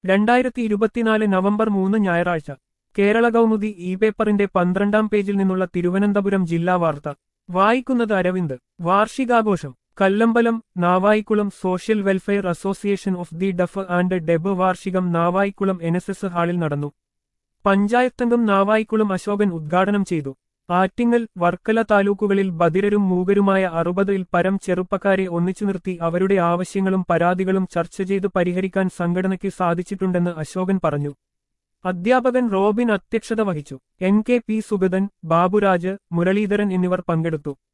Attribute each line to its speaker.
Speaker 1: രണ്ടായിരത്തി ഇരുപത്തിനാല് നവംബർ മൂന്ന് ഞായറാഴ്ച കേരള കൗമുദി ഇ പേപ്പറിന്റെ പന്ത്രണ്ടാം പേജിൽ നിന്നുള്ള തിരുവനന്തപുരം ജില്ലാ വാർത്ത വായിക്കുന്നത് അരവിന്ദ് വാർഷികാഘോഷം Kallambalam Navaikulam social welfare association of the deaf and dumb വാർഷികം നാവായിക്കുളം എൻ എസ് എസ് ഹാളിൽ നടന്നു പഞ്ചായത്തംഗം നാവായിക്കുളം അശോകൻ ഉദ്ഘാടനം ചെയ്തു ആറ്റിങ്ങൽ വർക്കല താലൂക്കുകളിൽ ബധിരരും മൂകരുമായ അറുപതിൽ പരം ചെറുപ്പക്കാരെ ഒന്നിച്ചു നിർത്തി അവരുടെ ആവശ്യങ്ങളും പരാതികളും ചർച്ച ചെയ്ത് പരിഹരിക്കാൻ സംഘടനയ്ക്ക് സാധിച്ചിട്ടുണ്ടെന്ന് അശോകൻ പറഞ്ഞു അധ്യാപകൻ റോബിൻ അധ്യക്ഷത വഹിച്ചു N K P Suguthan Baburaj Muraleedharan എന്നിവർ പങ്കെടുത്തു